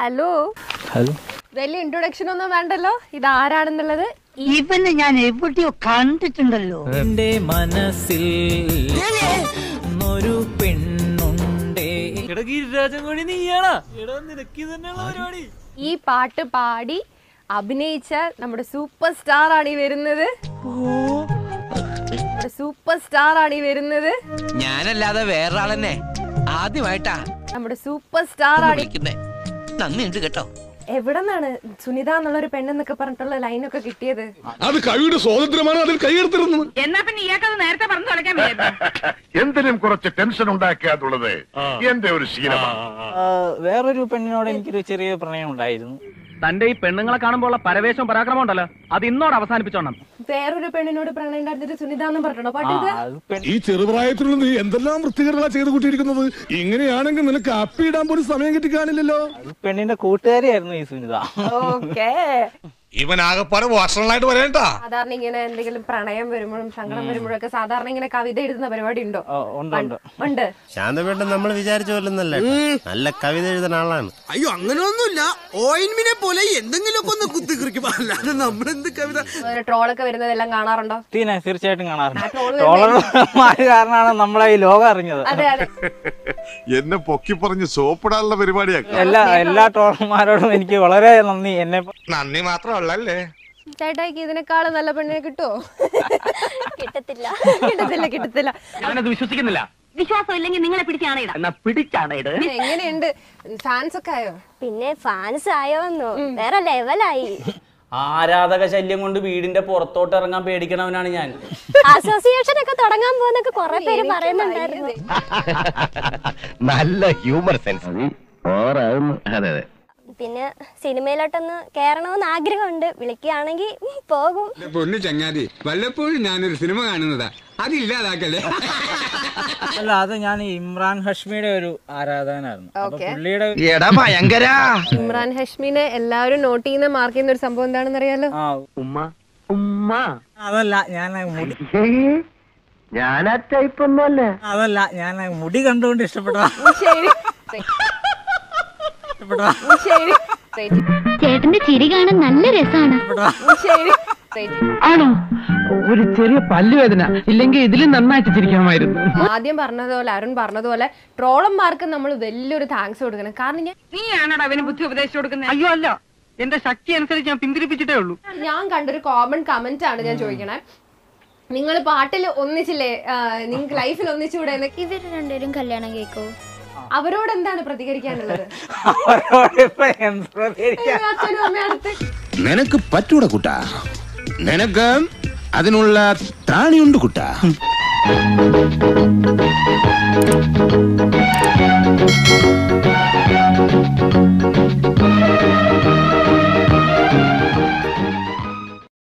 Hello hello വലിയ introduction ഒന്നും വേണ്ടല്ലോ ഇത് ആരാണെന്നുള്ളത് ഇവനെ ഞാൻ എവിടെയോ കണ്ടിട്ടുണ്ടല്ലോ എന്റെ മനസ്സിൽ ഒരു പെണ്ണുണ്ടേ എടാ ഗിരിരാജൻ കൂടി നീയാണാ എടാ നിനക്ക് തന്നെയുള്ള പരിപാടി ഈ പാട്ട് പാടി അഭിനയിച്ച നമ്മുടെ സൂപ്പർ സ്റ്റാർ ആണ് ഈ വരുന്നത് നമ്മുടെ സൂപ്പർ സ്റ്റാർ ആണ് ഈ വരുന്നത് ഞാനല്ലാതെ വേറൊരാളെന്നെ ആദ്യമായിട്ടാ നമ്മുടെ സൂപ്പർ സ്റ്റാർ ആണ് ഈ- വിളിക്കുന്നേ നന്ദിയുണ്ട് കേട്ടോ എവിടെ നിന്നാണ് സുനിത എന്നുള്ളൊരു പെണ്ണെന്നൊക്കെ പറഞ്ഞിട്ടുള്ള ലൈനൊക്കെ കിട്ടിയത് അത് കവിയുടെ സ്വാതന്ത്ര്യമാണ് അതിൽ കൈയെടുത്തിരുന്നത് എന്നാ പിന്നെ ഇയാൾക്കത് നേരത്തെ പറഞ്ഞു തുടക്കാൻ വയ്യായിരുന്നു എന്തിനും കുറച്ച് ടെൻഷൻ ഉണ്ടാക്കാതുള്ളത് എന്റെ ഒരു ശീലമാണ് വേറൊരു പെണ്ണിനോട് എനിക്കൊരു ചെറിയ പ്രണയം ഉണ്ടായിരുന്നു തന്റെ ഈ പെണ്ണുങ്ങളെ കാണുമ്പോൾ പരവേശം പരാക്രമം ഉണ്ടല്ലോ അത് ഇന്നോട് അവസാനിപ്പിച്ചോണം വേറൊരു പെണ്ണിനോട് പ്രണയം ഉണ്ടായിരുന്നിട്ട് സുനിത എന്ന് പറഞ്ഞിട്ടുണ്ടോ പാട്ട് ഇത് അത് പെൺ- ഈ ചെറുപ്രായത്തിലുള്ള നീ എന്തെല്ലാം വൃത്തികേടുകളാ ചെയ്ത് കൂട്ടിയിരിക്കുന്നത് ഇങ്ങനെയാണെങ്കിൽ നിനക്ക് അപ്പി ഇടാൻ പോലും സമയം കിട്ടി കാണില്ലല്ലോ അത് പെണ്ണിന്റെ കൂട്ടുകാരിയായിരുന്നു ഈ സുനിത ഓക്കേ ഇവൻ ആകെപ്പാടെ വാഷണലായിട്ട് വരേണ്ടാ സാധാരണ ഇങ്ങനെ എന്തെങ്കിലും പ്രണയം വരുമ്പോഴും സങ്കടം വരുമ്പോഴൊക്കെ സാധാരണ ഇങ്ങനെ കവിത എഴുതുന്ന പരിപാടി ഉണ്ടോ ഓ, ഉണ്ട് ഉണ്ട് ഉണ്ട് ശാന്തപേട്ടൻ നമ്മൾ വിചാരിച്ച പോലൊന്നല്ല നല്ല കവിത എഴുതുന്ന ആളാണ് അയ്യോ അങ്ങനെയൊന്നുമില്ല ഓയിൻമിനെ പോലെ എന്തെങ്കിലുമൊക്കെ ഒന്ന് കുത്തി കുറിക്കും അല്ലാതെ നമ്മളെന്ത് കവിത ട്രോളൊക്കെ വരുന്നതെല്ലാം കാണാറുണ്ടോ തീനെ തീർച്ചയായിട്ടും കാണാറുണ്ട് troll ട്രോളർമാര് കാരണമാണ് നമ്മളെ ഈ ലോകം അറിഞ്ഞത് അതെ അതെ എന്നെ പൊക്കി പറഞ്ഞ് സോപ്പിടാനുള്ള പരിപാടിയാക്കി എല്ലാ എല്ലാ ട്രോളർമാരോടും എനിക്ക് വളരെ നന്ദി എന്നെ നന്ദി മാത്രമല്ലേ ചേട്ടായിക്ക് ഇതിനേക്കാളും നല്ല പെണ്ണിനെ കിട്ടുമോ കിട്ടത്തില്ല കിട്ടത്തില്ല കിട്ടത്തില്ല ഞാനത് വിശ്വസിക്കുന്നില്ല വിശ്വാസം ഇല്ലെങ്കിൽ നിങ്ങളെ പിടിച്ചാണ് ഇടാം എന്നാ പിടിച്ചാണ് ഇട് എങ്ങനെയുണ്ട് ഫാൻസ് ഒക്കെ ആയോ പിന്നെ ഫാൻസ് ആയോന്നു വേറെ ലെവലായി ആരാധക ശല്യം കൊണ്ട് വീടിന്റെ പുറത്തോട്ട് ഇറങ്ങാൻ പേടിക്കണവനാണ് ഞാൻ അസോസിയേഷൻ ഒക്കെ തുടങ്ങാൻ പോകുന്നൊക്കെ കുറെ പേര് പറയുന്നുണ്ടായിരുന്നു നല്ല ഹ്യൂമർ സെൻസ് അതെ അതെ പിന്നെ സിനിമയിലോട്ടൊന്ന് കേറണമെന്ന് ആഗ്രഹമുണ്ട് വിളിക്കുകയാണെങ്കിൽ പോകും പൊന്നു ചങ്ങാതി വല്ലപ്പോഴും ഞാനൊരു സിനിമ കാണുന്നതാ അതില്ലാതാക്കല്ലേ അല്ല അത് ഞാൻ ഈ ഇമ്രാൻ ഹഷ്മിയുടെ ഒരു ആരാധകനായിരുന്നു അപ്പൊ Okay. പുള്ളിയുടെ എടാ ഭയങ്കര ഇമ്രാൻ ഹഷ്മിനെ എല്ലാവരും നോട്ട് ചെയ്യുന്ന മാർക്ക് ചെയ്യുന്ന ഒരു സംഭവം എന്താണെന്ന് അറിയാലോ ആ ഉമ്മ ഉമ്മ അതല്ല ഞാൻ മുടി ഞാൻ ആ ടൈപ്പ് ഒന്നുമല്ല അതല്ല ഞാൻ മുടി കണ്ടുകൊണ്ട് ഇഷ്ടപ്പെട്ടതാ ശരി ഇഷ്ടപ്പെട്ടതാ ശരി ചേട്ടന്റെ ചിരി കാണാൻ നല്ല രസമാണ് ശരി ആണോ ഒരു ചെറിയ പല്ലുവേദന ഇല്ലെങ്കിൽ ഇതിലും നന്നായിട്ട് ചിരിക്കാമായിരുന്നു ആദ്യം പറഞ്ഞതുപോലെ അരുൺ പറഞ്ഞതുപോലെ ട്രോളന്മാർക്ക് നമ്മൾ വലിയൊരു താങ്ക്സ് കൊടുക്കണം കാരണം ഞാൻ നീയാണോടാ അവന് ബുദ്ധി ഉപദേശിച്ചു കൊടുക്കുന്നത് അയ്യോ അല്ല എന്റെ ശക്തി അനുസരിച്ച് ഞാൻ പിന്തിരിപ്പിച്ചിട്ടേ ഉള്ളൂ ഞാൻ കണ്ടൊരു കോമൺ കമന്റ് ആണ് ഞാൻ ചോദിക്കണേ നിങ്ങൾ പാട്ടിൽ ഒന്നിച്ചില്ലേ നിങ്ങൾക്ക് ലൈഫിൽ ഒന്നിച്ചുകൂടെ എന്നൊക്കെ ഇവര് രണ്ടുപേരും കല്യാണം കേക്കോ അവരോട് എന്താണ് പ്രതികരിക്കാനുള്ളത് അവരോട് ഇപ്പൊ എന്ത് പ്രതികരിക്കാൻ? അച്ഛനും അമ്മയും അടുത്ത് നിനക്ക് പറ്റൂട കുട്ടാ നിനക്ക് അതിനുള്ള ത്രാണിയുണ്ട് കുട്ടാ